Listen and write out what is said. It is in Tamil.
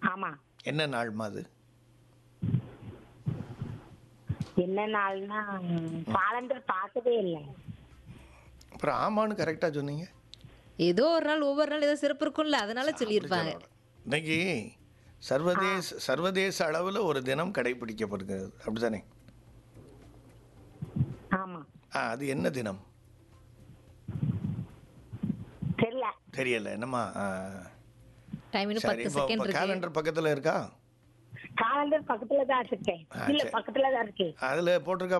ஆமா என்ன நாள்மா அது என்ன நாள்னா காலண்டர் பார்த்ததே இல்லை அப்புறம் ஆமான்னு கரெக்டாக சொன்னீங்க ஏதோ ஒரு நாள் ஒவ்வொரு நாள் ஏதோ சிறப்பு இருக்கும்ல அதனால சொல்லியிருப்பாங்க இன்னைக்கு சர்வதேச சர்வதேச அளவில் ஒரு தினம் கடைபிடிக்கப்படுகிறது அப்படிதானே ஆமா ஆ அது என்ன தினம் தெரியல தெரியல என்னம்மா ஆ. டைம் இன்னும் சரி பத்து இப்போ செகண்ட் இருக்கு கேலண்டர் பக்கத்தில் இருக்கா காலண்டர் பக்கத்துல தான் இருக்கேன் ஆ, இல்ல சரி. பக்கத்துல தான் இருக்கு அதில் போட்டிருக்கா